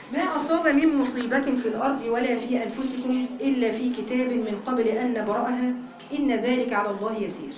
ما أصاب من مصيبة في الأرض ولا في أنفسكم إلا في كتاب من قبل أن نبرأها إن ذلك على الله يسير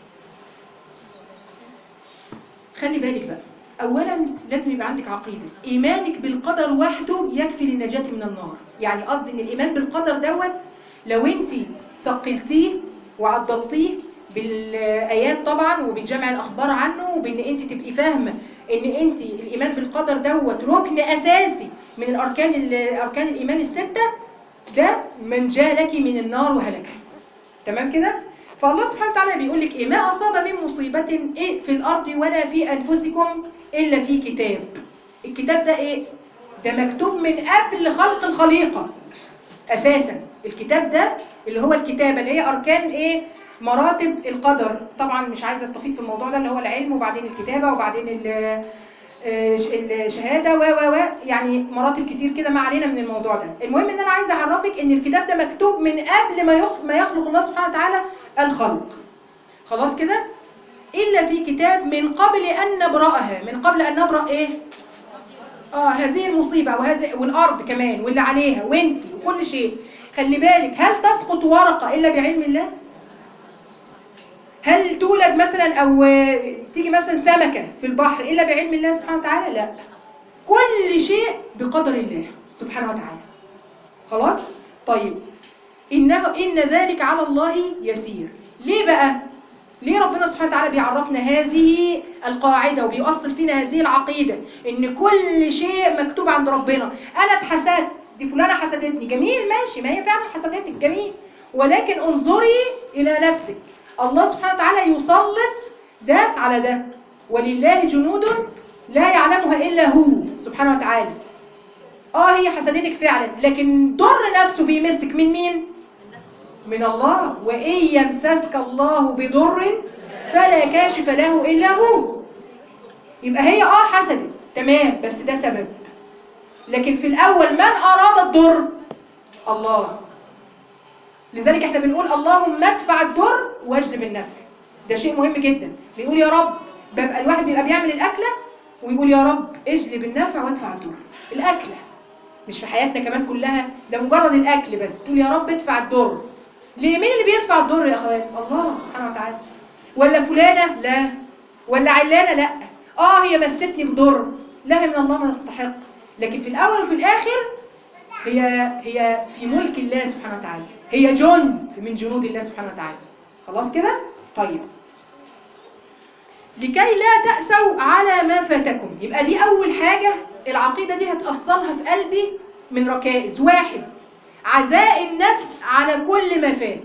خلي بالك بقى أولا لازم يبقى عندك عقيدة إيمانك بالقدر وحده يكفي للنجاة من النار يعني قصدي إن الإيمان بالقدر دوت لو أنت ثقلتيه وعضدتيه بالآيات طبعا وبجمع الأخبار عنه وبإن أنت تبقي فاهمة إن أنت الإيمان بالقدر دوت ركن أساسي من الأركان أركان الإيمان الستة ده من جاء لك من النار وهلك تمام كده؟ فالله سبحانه وتعالى بيقول لك إيه ما أصاب من مصيبة إيه في الأرض ولا في أنفسكم إلا في كتاب الكتاب ده إيه؟ ده مكتوب من قبل خلق الخليقة أساسا الكتاب ده اللي هو الكتابة اللي هي أركان إيه؟ مراتب القدر طبعا مش عايزة استفيد في الموضوع ده اللي هو العلم وبعدين الكتابة وبعدين الشهادة و و و يعني مراتب كتير كده ما علينا من الموضوع ده المهم ان انا عايزه اعرفك ان الكتاب ده مكتوب من قبل ما ما يخلق الله سبحانه وتعالى الخلق خلاص كده الا في كتاب من قبل ان نبراها من قبل ان نبرا ايه اه هذه المصيبه وهذه والارض كمان واللي عليها وانت وكل شيء خلي بالك هل تسقط ورقه الا بعلم الله هل تولد مثلا او تيجي مثلا سمكه في البحر الا بعلم الله سبحانه وتعالى لا كل شيء بقدر الله سبحانه وتعالى خلاص طيب انه ان ذلك على الله يسير ليه بقى ليه ربنا سبحانه وتعالى بيعرفنا هذه القاعده وبيؤصل فينا هذه العقيده ان كل شيء مكتوب عند ربنا انا اتحسدت دي فلانه حسدتني جميل ماشي ما هي فعلا حسدتك جميل ولكن انظري الى نفسك الله سبحانه وتعالى يسلط ده على ده ولله جنود لا يعلمها إلا هو سبحانه وتعالى اه هي حسدتك فعلا لكن ضر نفسه بيمسك من مين من الله وإن يمسسك الله بضر فلا كاشف له إلا هو يبقى هي اه حسدت تمام بس ده سبب لكن في الأول من أراد الضر الله لذلك احنا بنقول اللهم ادفع الضر واجلب النفع ده شيء مهم جدا بيقول يا رب بيبقى الواحد بيبقى بيعمل الاكله ويقول يا رب اجلب النفع وادفع الضر الاكله مش في حياتنا كمان كلها ده مجرد الاكل بس تقول يا رب ادفع الضر ليه مين اللي بيدفع الضر يا اخوات الله سبحانه وتعالى ولا فلانه لا ولا علانه لا اه هي مستني بضر لا هي من الله ما تستحق لكن في الاول وفي الاخر هي هي في ملك الله سبحانه وتعالى هي جند من جنود الله سبحانه وتعالى خلاص كده طيب لكي لا تأسوا على ما فاتكم يبقى دي أول حاجة العقيدة دي هتأصلها في قلبي من ركائز واحد عزاء النفس على كل ما فات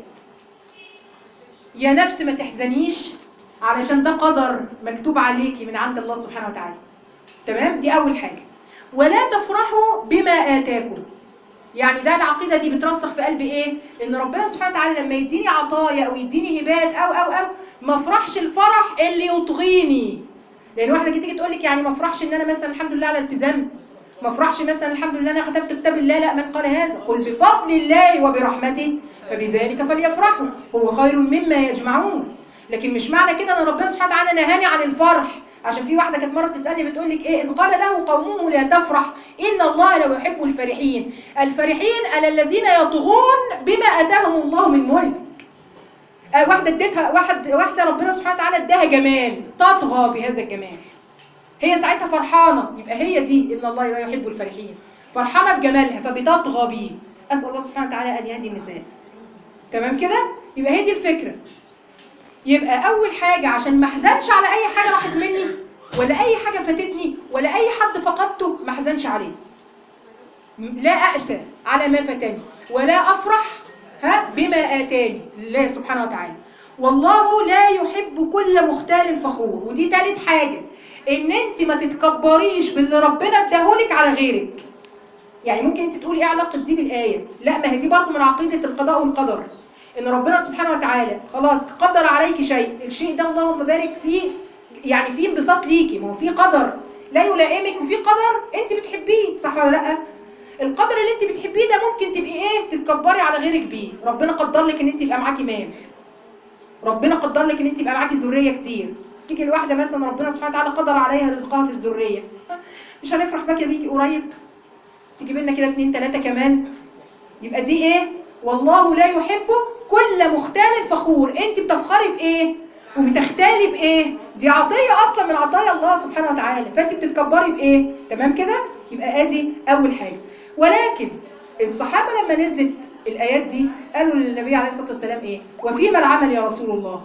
يا نفس ما تحزنيش علشان ده قدر مكتوب عليكي من عند الله سبحانه وتعالى تمام دي أول حاجة ولا تفرحوا بما آتاكم يعني ده العقيدة دي بترسخ في قلبي ايه ان ربنا سبحانه وتعالى لما يديني عطايا او يديني هبات او او او ما افرحش الفرح اللي يطغيني لان واحده تيجي تقول لك يعني ما افرحش ان انا مثلا الحمد لله على التزام ما افرحش مثلا الحمد لله انا ختمت كتاب الله لا من قال هذا قل بفضل الله وبرحمته فبذلك فليفرحوا هو خير مما يجمعون لكن مش معنى كده ان ربنا سبحانه وتعالى نهاني عن الفرح عشان في واحده كانت مره تسالني بتقول لك ايه ان قال له قومه لا تفرح ان الله لا يحب الفرحين الفرحين على الذين يطغون بما اتاهم الله من ملك آه واحده اديتها واحد واحده ربنا سبحانه وتعالى اداها جمال تطغى بهذا الجمال هي ساعتها فرحانه يبقى هي دي ان الله لا يحب الفرحين فرحانه بجمالها فبتطغى بيه اسال الله سبحانه وتعالى ان يهدي النساء تمام كده يبقى هي دي الفكره يبقى اول حاجة عشان ما احزنش على اي حاجة راحت مني ولا اي حاجة فاتتني ولا اي حد فقدته ما احزنش عليه لا أأسى على ما فاتني ولا أفرح ها بما آتاني الله سبحانه وتعالى والله لا يحب كل مختال فخور ودي تالت حاجة ان انت ما تتكبريش باللي ربنا اداهولك على غيرك يعني ممكن انت تقولي ايه علاقة دي بالآية لا ما هي دي برضه من عقيدة القضاء والقدر ان ربنا سبحانه وتعالى خلاص قدر عليك شيء الشيء ده اللهم بارك فيه يعني فيه انبساط ليكي ما هو في قدر لا يلائمك وفي قدر انت بتحبيه صح ولا لا القدر اللي انت بتحبيه ده ممكن تبقي ايه تتكبري على غيرك بيه ربنا قدر لك ان انت يبقى معاكي مال ربنا قدر لك ان انت يبقى معاكي ذريه كتير تيجي الواحده مثلا ربنا سبحانه وتعالى قدر عليها رزقها في الذريه مش هنفرح بقى بيكي قريب تجيب لنا كده اتنين تلاته كمان يبقى دي ايه والله لا يحب كل مختال فخور انت بتفخري بايه وبتختالي بايه دي عطيه اصلا من عطايا الله سبحانه وتعالى فانت بتتكبري بايه تمام كده يبقى ادي اول حاجه ولكن الصحابه لما نزلت الايات دي قالوا للنبي عليه الصلاه والسلام ايه وفيما العمل يا رسول الله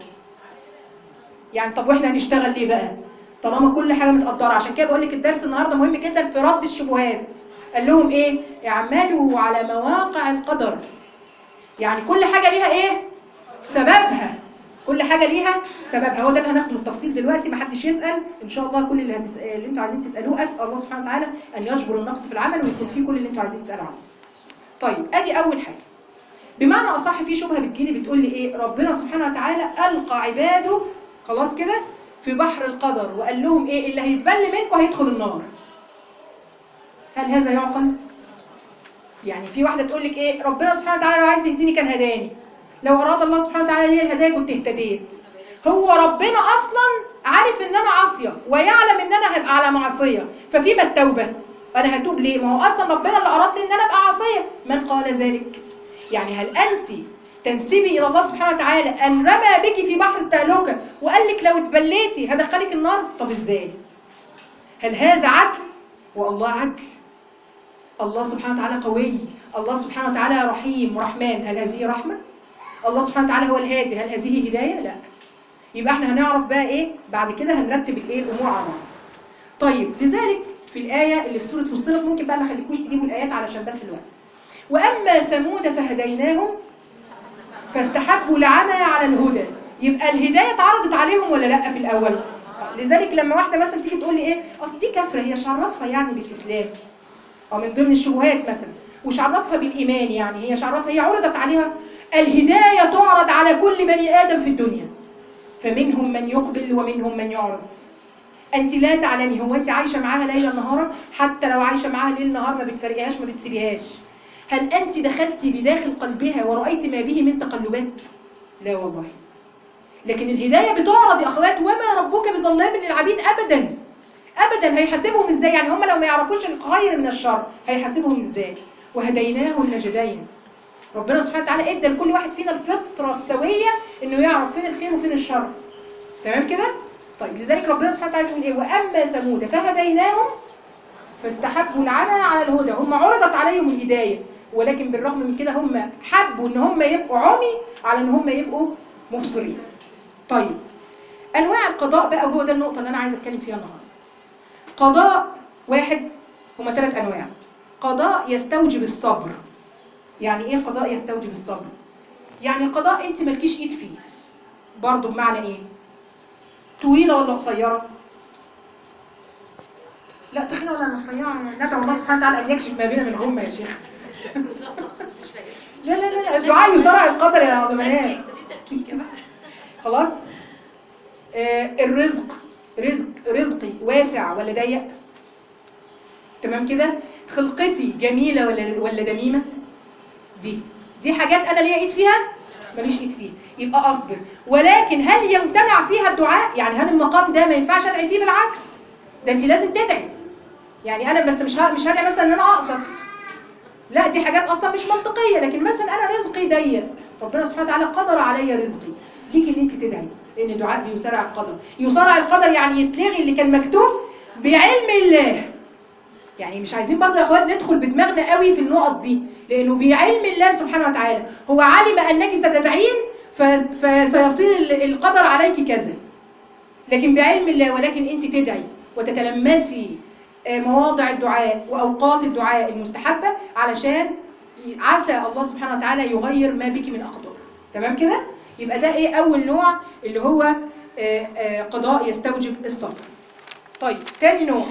يعني طب واحنا هنشتغل ليه بقى طالما كل حاجه متقدره عشان كده بقول لك الدرس النهارده مهم جدا في رد الشبهات قال لهم ايه اعملوا على مواقع القدر يعني كل حاجه ليها ايه سببها كل حاجه ليها سببها هو ده اللي هناخده بالتفصيل دلوقتي محدش يسال ان شاء الله كل اللي, هتسأل اللي انتوا عايزين تسالوه اسال الله سبحانه وتعالى ان يجبر النقص في العمل ويكون فيه كل اللي انتوا عايزين تسالوا عنه طيب ادي اول حاجه بمعنى اصح في شبهه بتجيلي بتقول لي ايه ربنا سبحانه وتعالى القى عباده خلاص كده في بحر القدر وقال لهم ايه اللي هيتبل منكم هيدخل النار هل هذا يعقل يعني في واحده تقول لك ايه ربنا سبحانه وتعالى لو عايز يهديني كان هداني لو اراد الله سبحانه وتعالى لي الهدايه كنت اهتديت هو ربنا اصلا عارف ان انا عاصيه ويعلم ان انا هبقى على معصيه ففيما التوبه انا هتوب ليه ما هو اصلا ربنا اللي اراد لي ان انا ابقى عاصيه من قال ذلك يعني هل انت تنسبي الى الله سبحانه وتعالى ان رمى بك في بحر التهلكه وقال لك لو اتبليتي هدخلك النار طب ازاي هل هذا عدل والله عدل الله سبحانه وتعالى قوي الله سبحانه وتعالى رحيم ورحمن هل هذه رحمه الله سبحانه وتعالى هو الهادي هل هذه هدايه لا يبقى احنا هنعرف بقى ايه بعد كده هنرتب الايه الامور على بعض طيب لذلك في الايه اللي في سوره فصلت ممكن بقى ما خليكوش تجيبوا الايات علشان بس الوقت واما ثمود فهديناهم فاستحبوا العمى على الهدى يبقى الهدايه اتعرضت عليهم ولا لا في الاول لذلك لما واحده مثلا تيجي تقول لي ايه اصل دي كفره هي شرفها يعني بالاسلام او من ضمن الشبهات مثلا وش عرفها بالايمان يعني هي شرفها هي عرضت عليها الهدايه تعرض على كل بني ادم في الدنيا فمنهم من يقبل ومنهم من يعرض انت لا تعلمي هو انت عايشه معاها ليلا نهارا حتى لو عايشه معاها ليل نهار ما بتفرقيهاش ما بتسيبيهاش هل انت دخلتي بداخل قلبها ورأيت ما به من تقلبات لا والله لكن الهدايه بتعرض يا اخوات وما ربك بظلام للعبيد ابدا ابدا هيحاسبهم ازاي يعني هم لو ما يعرفوش الخير من الشر هيحاسبهم ازاي وهديناه النجدين ربنا سبحانه وتعالى ادى لكل واحد فينا الفطره السويه انه يعرف فين الخير وفين الشر تمام كده طيب لذلك ربنا سبحانه وتعالى يقول ايه واما ثمود فهديناهم فاستحبوا العمى على الهدى هم عرضت عليهم الهدايه ولكن بالرغم من كده هم حبوا ان هم يبقوا عمي على ان هم يبقوا مبصرين طيب انواع القضاء بقى وهو ده النقطه اللي انا عايزه اتكلم فيها النهارده قضاء واحد هما ثلاث انواع قضاء يستوجب الصبر يعني ايه قضاء يستوجب الصبر يعني قضاء انت مالكيش ايد فيه برضه بمعنى ايه طويله ولا قصيره لا تخينه ولا رفيعه ندعو الله سبحانه وتعالى ان يكشف ما بينا من غمه يا شيخ لا لا لا الدعاء يسرع القدر يا عظمانات خلاص آه الرزق رزق رزقي واسع ولا ضيق تمام كده خلقتي جميله ولا ولا دميمه دي دي حاجات انا ليا ايد فيها ماليش ايد فيها يبقى اصبر ولكن هل يمتنع فيها الدعاء يعني هل المقام ده ما ينفعش ادعي فيه بالعكس ده انت لازم تدعي يعني انا بس مش مش هدعي مثلا ان انا اقصر لا دي حاجات اصلا مش منطقيه لكن مثلا انا رزقي ضيق ربنا سبحانه وتعالى قدر عليا رزقي ليك ان انت تدعي لان الدعاء بيسرع القدر يسرع القدر يعني يتلغي اللي كان مكتوب بعلم الله يعني مش عايزين برضه يا اخوات ندخل بدماغنا قوي في النقط دي لانه بعلم الله سبحانه وتعالى هو علم انك ستدعين فسيصير القدر عليك كذا لكن بعلم الله ولكن انت تدعي وتتلمسي مواضع الدعاء واوقات الدعاء المستحبه علشان عسى الله سبحانه وتعالى يغير ما بك من اقدار تمام كده يبقى ده ايه اول نوع اللي هو آآ آآ قضاء يستوجب الصبر طيب تاني نوع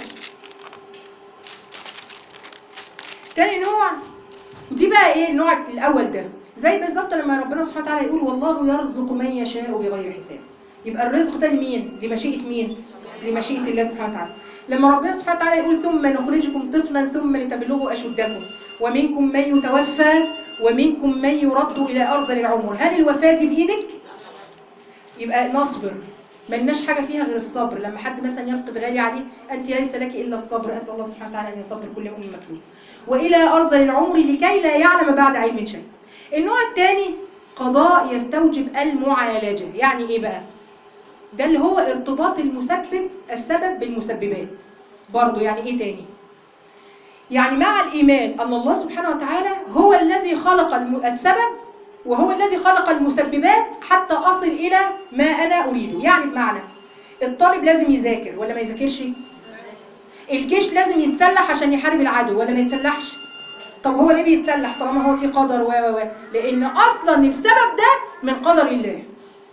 تاني نوع دي بقى ايه النوع الاول ده زي بالظبط لما ربنا سبحانه وتعالى يقول والله يرزق من يشاء بغير حساب يبقى الرزق ده لمين لمشيئه مين لمشيئه الله سبحانه وتعالى لما ربنا سبحانه وتعالى يقول ثم نخرجكم طفلا ثم لتبلغوا اشدكم ومنكم من يتوفى ومنكم من يرد الى ارض العمر هل الوفاه دي بايدك يبقى نصبر ملناش حاجه فيها غير الصبر لما حد مثلا يفقد غالي عليه انت ليس لك الا الصبر اسال الله سبحانه وتعالى ان يصبر كل ام مكلوب والى ارض العمر لكي لا يعلم بعد علم شيء النوع الثاني قضاء يستوجب المعالجه يعني ايه بقى ده اللي هو ارتباط المسبب السبب بالمسببات برضه يعني ايه تاني يعني مع الإيمان أن الله سبحانه وتعالى هو الذي خلق الم- السبب وهو الذي خلق المسببات حتى أصل إلى ما أنا أريده يعني بمعنى الطالب لازم يذاكر ولا ما يذاكرش الجيش لازم يتسلح عشان يحارب العدو ولا ما يتسلحش طب هو ليه بيتسلح طالما هو في قدر و و و لأن أصلا السبب ده من قدر الله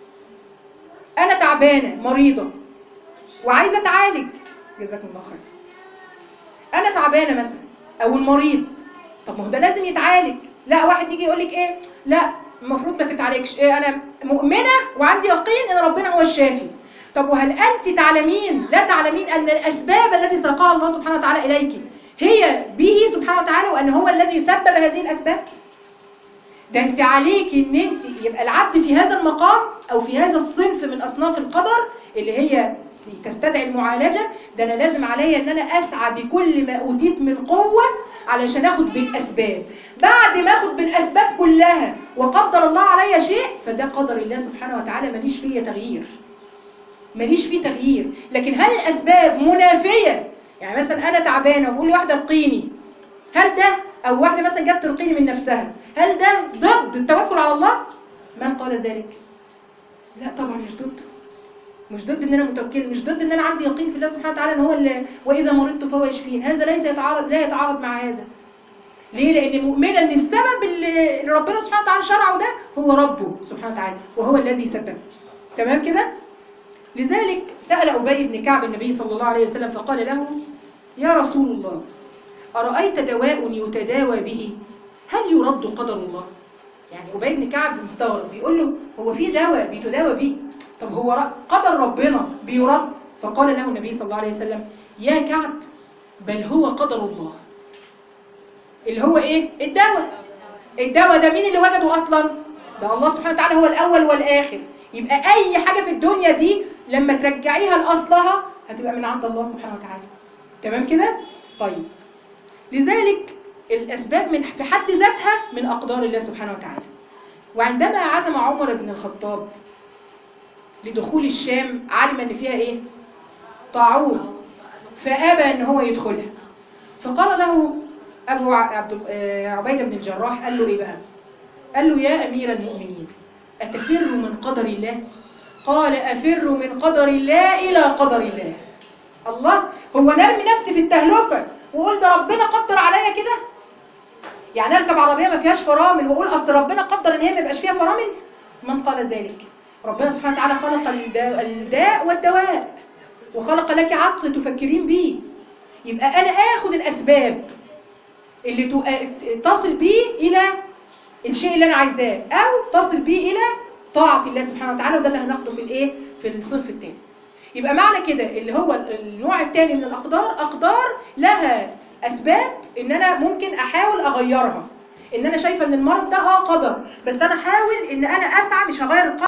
أنا تعبانة مريضة وعايزة أتعالج جزاكم الله خير انا تعبانه مثلا او المريض طب ما هو ده لازم يتعالج لا واحد يجي يقول لك ايه لا المفروض ما تتعالجش إيه انا مؤمنه وعندي يقين ان ربنا هو الشافي طب وهل انت تعلمين لا تعلمين ان الاسباب التي ساقها الله سبحانه وتعالى اليك هي به سبحانه وتعالى وان هو الذي سبب هذه الاسباب ده انت عليكي ان انت يبقى العبد في هذا المقام او في هذا الصنف من اصناف القدر اللي هي تستدعي المعالجه ده انا لازم عليا ان انا اسعى بكل ما اوتيت من قوه علشان اخد بالاسباب بعد ما اخد بالاسباب كلها وقدر الله عليا شيء فده قدر الله سبحانه وتعالى ماليش فيه تغيير ماليش فيه تغيير لكن هل الاسباب منافيه يعني مثلا انا تعبانه وبقول لواحده ارقيني هل ده او واحده مثلا جت ترقيني من نفسها هل ده ضد التوكل على الله من قال ذلك لا طبعا مش ضده مش ضد ان انا متوكل مش ضد ان انا عندي يقين في الله سبحانه وتعالى ان هو اللي واذا مرضت فهو يشفين هذا ليس يتعارض لا يتعارض مع هذا ليه لان مؤمنه ان السبب اللي اللي ربنا سبحانه وتعالى شرعه ده هو ربه سبحانه وتعالى وهو الذي سببه تمام كده لذلك سأل أبي بن كعب النبي صلى الله عليه وسلم فقال له يا رسول الله أرأيت دواء يتداوى به هل يرد قدر الله يعني أبي بن كعب مستغرب بيقول له هو في دواء بيتداوى به طب هو ر- قدر ربنا بيرد فقال له النبي صلى الله عليه وسلم يا كعب بل هو قدر الله اللي هو ايه الدواء الدواء ده مين اللي وجده اصلا ده الله سبحانه وتعالى هو الاول والاخر يبقى اي حاجه في الدنيا دي لما ترجعيها لاصلها هتبقى من عند الله سبحانه وتعالى تمام كده طيب لذلك الاسباب من في حد ذاتها من اقدار الله سبحانه وتعالى وعندما عزم عمر بن الخطاب لدخول الشام علم ان فيها ايه طاعون فابى ان هو يدخلها فقال له ابو ع- عبد ال- آه، عبيده بن الجراح قال له ايه بقى قال له يا امير المؤمنين اتفر من قدر الله قال افر من قدر الله الى قدر الله الله هو نرمي نفسي في التهلكه واقول ده ربنا قدر عليا كده يعني اركب عربيه ما فيهاش فرامل واقول اصل ربنا قدر ان هي ما يبقاش فيها فرامل من قال ذلك ربنا سبحانه وتعالى خلق الداء, الداء والدواء وخلق لك عقل تفكرين بيه يبقى انا اخد الاسباب اللي تو- تصل بيه الى الشيء اللي انا عايزاه او تصل بيه الى طاعه الله سبحانه وتعالى وده اللي هناخده في الايه في الصنف الثالث يبقى معنى كده اللي هو النوع الثاني من الاقدار اقدار لها اسباب ان انا ممكن احاول اغيرها ان انا شايفه ان المرض ده اه قدر بس انا احاول ان انا اسعى مش هغير القدر